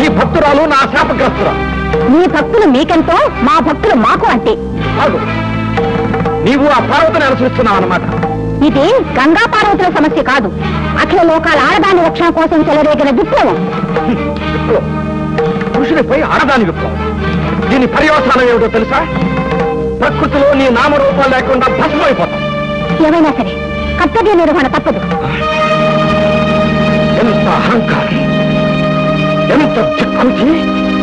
భక్తురాలు నా శాపగ్రస్తురాలు మీ భక్తులు మీకెంతో మా భక్తులు మాకు అంటే ఆగు నీవు ఆ పార్వతిని అనుసరిస్తున్నావు అన్నమాట ఇది గంగా పార్వతుల సమస్య కాదు అఖిల లోకాల ఆడదాని రక్షణ కోసం చెలరేగిన విప్లవం విప్లవం. పురుషునిపై ఆడదాని విప్లవం దీని పర్యవసానం ఏమిటో తెలుసా ప్రకృతిలో నీ నామరూపాలు లేకుండా భస్మైపోతాం ఏమైనా సరే కర్తవ్య నిర్వహణ తప్పదు ఎంత అహంకారం ఎంత చిక్కుచి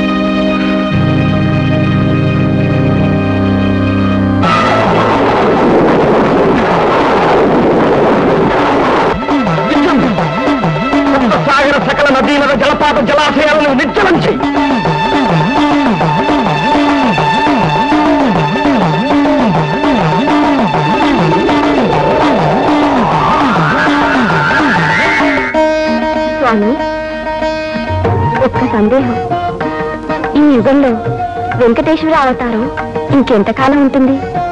సాగర సకల నదీల జలపాత జలాశయాలను నిర్జలం చెయ్యి స్వామి ఒక్క సందేహం ఈ యుగంలో వెంకటేశ్వర అవతారం ఇంకెంతకాలం ఉంటుంది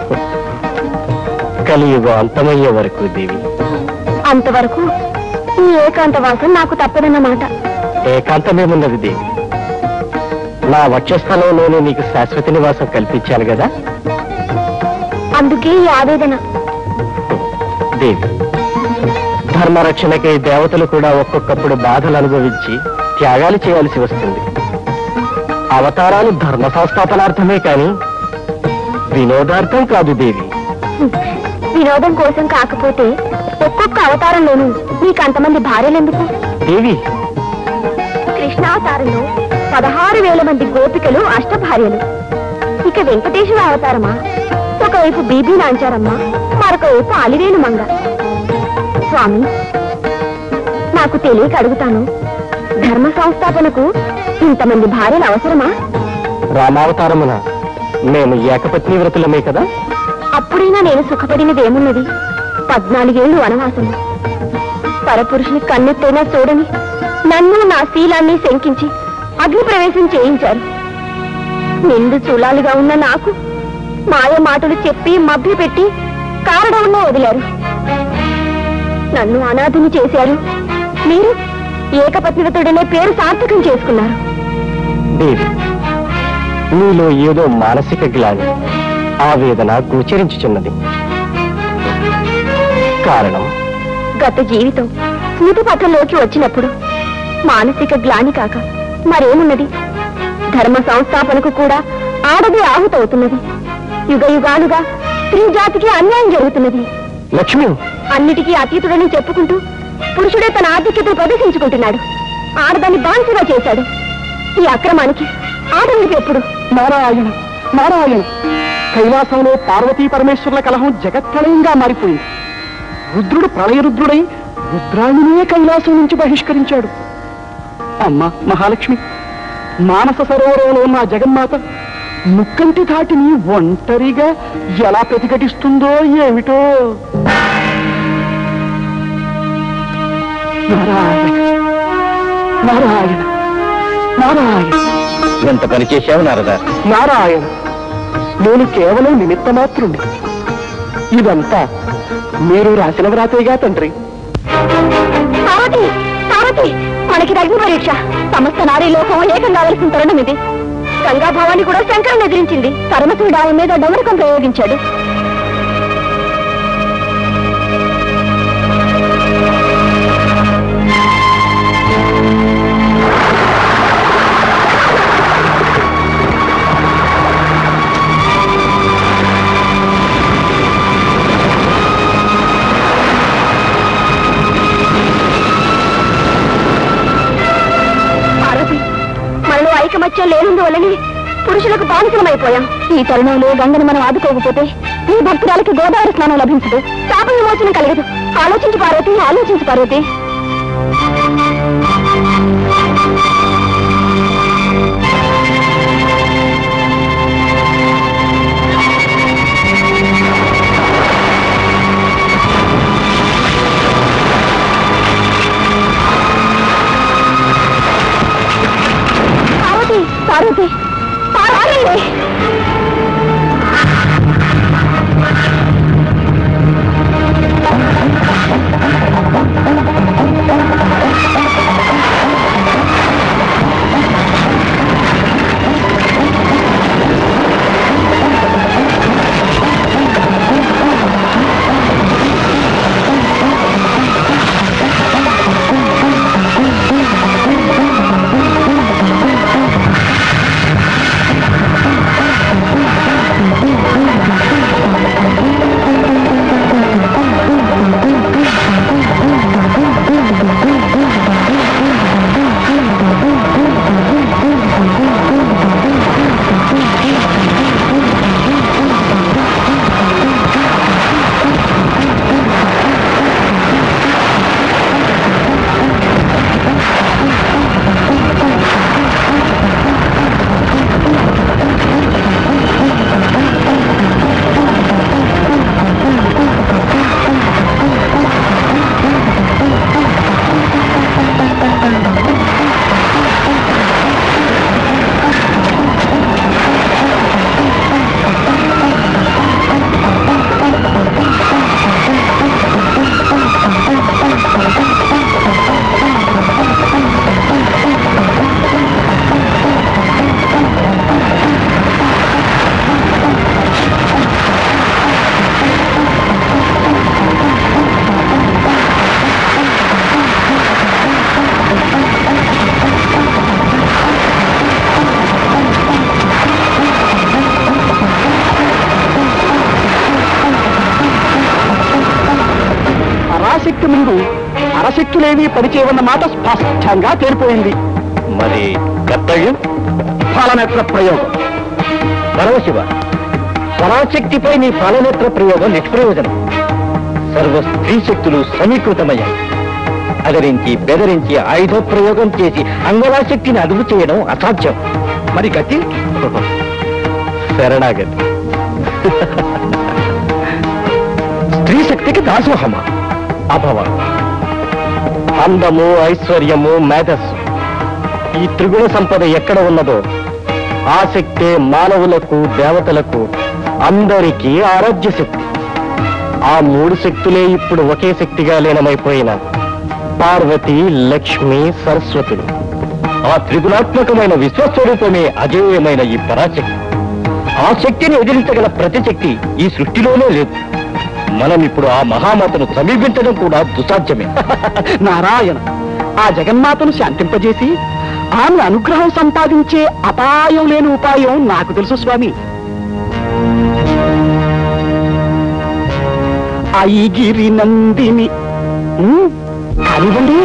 కలియుగం అంతమయ్యే వరకు దేవి అంతవరకు ఈ ఏకాంతవాసం నాకు తప్పదన్నమాట ఏకాంతమేమున్నది దేవి నా వక్షస్థలంలోనే నీకు శాశ్వత నివాసం కల్పించాను కదా అందుకే ఈ ఆవేదన దేవి ధర్మరక్షణకై దేవతలు కూడా ఒక్కొక్కప్పుడు బాధలు అనుభవించి త్యాగాలు చేయాల్సి వస్తుంది అవతారాలు ధర్మ సంస్థాపనార్థమే కాని వినోదార్థం కాదు దేవి వినోదం కోసం కాకపోతే ఒక్కొక్క అవతారంలోనూ నీకు అంతమంది భార్యలెందుకు దేవి కృష్ణావతారంలో పదహారు వేల మంది గోపికలు అష్టభార్యలు ఇక వెంకటేశ్వర అవతారమా ఒకవైపు బీబీ నాంచారమ్మ మరొక వైపు అలివేలు మంగ స్వామి నాకు తెలియక అడుగుతాను ధర్మ సంస్థాపనకు ఇంతమంది భార్యలు అవసరమా రామావతారమున మేము ఏకపత్ని వ్రతులమే కదా అప్పుడైనా నేను సుఖపడినదేమున్నది పద్నాలుగేళ్లు వనవాసం పరపురుషుని కన్నెత్తైనా చూడని నన్ను నా శీలాన్ని శంకించి అగ్ని ప్రవేశం చేయించారు నిండు చూలాలుగా ఉన్న నాకు మాయ మాటలు చెప్పి మభ్యపెట్టి కారణంలో వదిలారు నన్ను అనాథిని చేశారు మీరు ఏకపత్నివతుడనే పేరు సార్థకం చేసుకున్నారు దేవి నీలో ఏదో మానసిక గ్లాని ఆవేదన గోచరించుచున్నది కారణం గత జీవితం స్మృతి పథంలోకి వచ్చినప్పుడు మానసిక గ్లాని కాక మరేమున్నది ధర్మ సంస్థాపనకు కూడా ఆడది ఆహుతవుతున్నది యుగ యుగాలుగా స్త్రీ జాతికి అన్యాయం జరుగుతున్నది లక్ష్మి అన్నిటికీ అతీతుడని చెప్పుకుంటూ పురుషుడే తన ఆధిక్యతను ప్రదర్శించుకుంటున్నాడు ఆడదాన్ని బానిసగా చేశాడు ఈ అక్రమానికి ఆడవాళ్ళకి ఎప్పుడు నారాయణ నారాయణ కైలాసంలో పార్వతీ పరమేశ్వరుల కలహం జగత్ప్రళయంగా మారిపోయింది రుద్రుడు ప్రళయరుద్రుడై రుద్రాణినే కైలాసం నుంచి బహిష్కరించాడు అమ్మ మహాలక్ష్మి మానస సరోవరంలో ఉన్న ఆ జగన్మాత ముక్కంటి ధాటిని ఒంటరిగా ఎలా ప్రతిఘటిస్తుందో ఏమిటో నారాయణ నారాయణ నారాయణ ఎంత పని చేశావు నారదా నారాయణ నేను కేవలం నిమిత్త మాత్రుండి ఇదంతా మీరు రాసిన వ్రాతేగా తండ్రి పార్వతి పార్వతి మనకి అగ్ని పరీక్ష సమస్త నారీ లోకం ఏకం కావలసిన తరుణం ఇది గంగా భవాని కూడా శంకరం ఎదిరించింది పరమశివుడు ఆయన మీద డమరకం ప్రయోగించాడు పార్వతి మనలో ఐకమత్యం లేనందువల్లని పురుషులకు బానిసలమైపోయాం ఈ తరుణంలో గంగను మనం ఆదుకోకపోతే ఈ భక్తురాలకి గోదావరి స్నానం లభించదు శాప విమోచన కలగదు ఆలోచించు పార్వతి ఆలోచించు పార్వతి పార్వతి పార్వతి పార్వతి పరాశక్తి ముందు పరశక్తులేమీ పనిచేయవన్న మాట స్పష్టంగా తేలిపోయింది మరి కర్తవ్యం ఫలనేత్ర ప్రయోగం పరమశివ పరాశక్తిపై నీ ఫలనేత్ర ప్రయోగం నిష్ప్రయోజనం సర్వ స్త్రీ శక్తులు సమీకృతమయ్యాయి అదరించి బెదరించి ఆయుధ ప్రయోగం చేసి అంగళాశక్తిని అదుపు చేయడం అసాధ్యం మరి గతి శరణాగతి స్త్రీ శక్తికి దాసోహమా అభవ అందము ఐశ్వర్యము మేధస్సు ఈ త్రిగుణ సంపద ఎక్కడ ఉన్నదో ఆ శక్తే మానవులకు దేవతలకు అందరికీ ఆరోగ్య శక్తి ఆ మూడు శక్తులే ఇప్పుడు ఒకే శక్తిగా లీనమైపోయిన పార్వతి లక్ష్మి సరస్వతులు ఆ త్రిగుణాత్మకమైన విశ్వస్వరూపమే అజేయమైన ఈ పరాశక్తి ఆ శక్తిని ఎదిరించగల ప్రతి శక్తి ఈ సృష్టిలోనే లేదు మనం ఇప్పుడు ఆ మహామాతను సమీపించడం కూడా దుసాధ్యమే నారాయణ ఆ జగన్మాతను శాంతింపజేసి ఆమె అనుగ్రహం సంపాదించే అపాయం లేని ఉపాయం నాకు తెలుసు స్వామి ఐగిరి నందిని ఉమ్, కానివ్వండి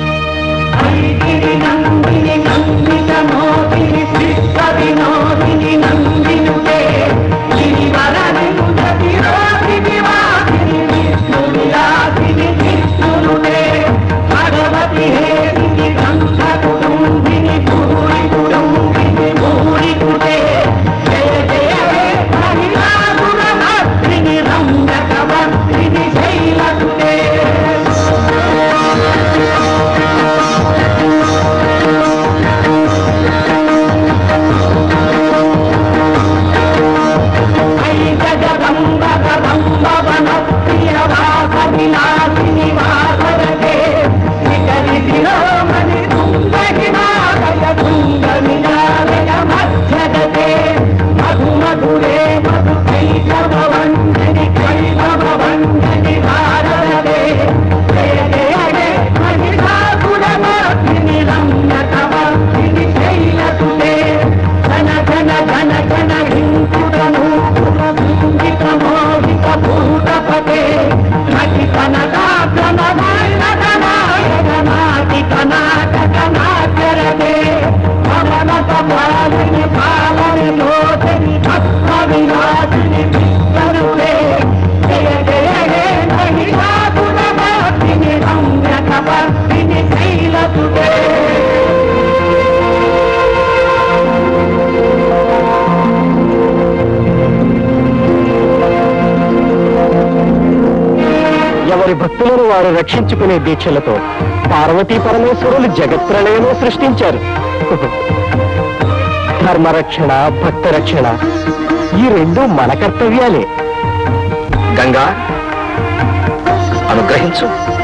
ఎవరి భక్తులను వారు రక్షించుకునే దీక్షలతో పార్వతీ పరమేశ్వరులు జగత్ప్రళయము సృష్టించారు ధర్మరక్షణ భక్త రక్షణ ఈ రెండు మన కర్తవ్యాలే గంగా అనుగ్రహించు